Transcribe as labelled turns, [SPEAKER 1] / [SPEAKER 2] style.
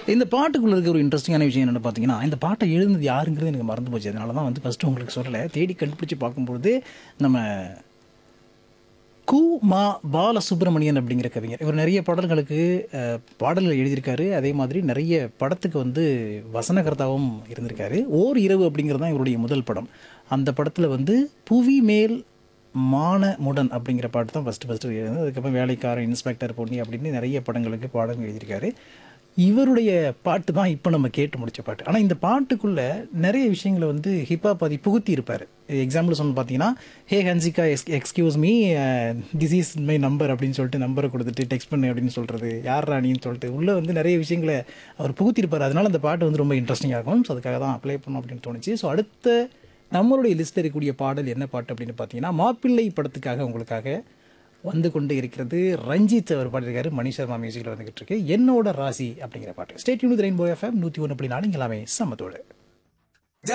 [SPEAKER 1] இந்த பாட்டுக்குள்ள இருக்க ஒரு இன்ட்ரெஸ்டிங்கான விஷயம் என்னென்னு பார்த்தீங்கன்னா இந்த பாட்டை எழுதுனது யாருங்கிறது எனக்கு மறந்து போச்சு அதனால தான் வந்து ஃபஸ்ட்டு உங்களுக்கு சொல்லலை தேடி கண்டுபிடிச்சு பார்க்கும்பொழுது நம்ம கு மா பாலசுப்ரமணியன் அப்படிங்கிற கவிஞர் இவர் நிறைய பாடல்களுக்கு அஹ், பாடல்கள் எழுதியிருக்காரு அதே மாதிரி நிறைய படத்துக்கு வந்து வசனகர்த்தாவும் இருந்திருக்காரு ஓர் இரவு அப்படிங்கிறது தான் இவருடைய முதல் படம் அந்த படத்தில் வந்து புவி மேல் மான முடன் அப்படிங்கிற பாட்டு தான் ஃபஸ்ட்டு ஃபஸ்ட்டு எழுதுனது அதுக்கப்புறம் வேலைக்காரன் இன்ஸ்பெக்டர் பொன்னி அப்படின்னு நிறைய படங்களுக்கு பாடல்கள் எழுதியிருக்காரு இவருடைய பாட்டு தான் இப்போ நம்ம கேட்டு முடிச்ச பாட்டு ஆனால் இந்த பாட்டுக்குள்ளே நிறைய விஷயங்களை வந்து ஹிப்ஹாப் அதை புகுத்தி இருப்பார் எக்ஸாம்பிள் சொன்ன பார்த்தீங்கன்னா hey Hansika ex excuse me this is my number அப்படின்னு சொல்லிட்டு நம்பரை கொடுத்துட்டு டெக்ஸ்ட் பண்ணு அப்படின்னு சொல்கிறது யார் ராணின்னு சொல்லிட்டு உள்ளே வந்து நிறைய விஷயங்களை அவர் புகுத்திருப்பார் அதனால அந்த பாட்டு வந்து ரொம்ப இன்ட்ரெஸ்டிங்காக இருக்கும் ஸோ அதுக்காக தான் அப்ளை பண்ணோம் அப்படின்னு தோணுச்சு ஸோ அடுத்த நம்மளுடைய லிஸ்ட்டில் இருக்கக்கூடிய பாடல் என்ன பாட்டு அப்படின்னு பார்த்தீங்கன்னா மாப்பிள்ளை படத்துக்காக உங்களுக்காக வந்து கொண்டு இருக்கிறது ரஞ்சித் அவர் பாடியிருக்காரு மணி சர்மா மியூசிக்கில் வந்துகிட்டு இருக்கு என்னோட ராசி அப்படிங்கிற பாட்டு ஸ்டேட் யூனிட் ரெயின்போ எஃப்எம் நூற்றி ஒன்று அப்படி நாலு எல்லாமே சம்மத்தோடு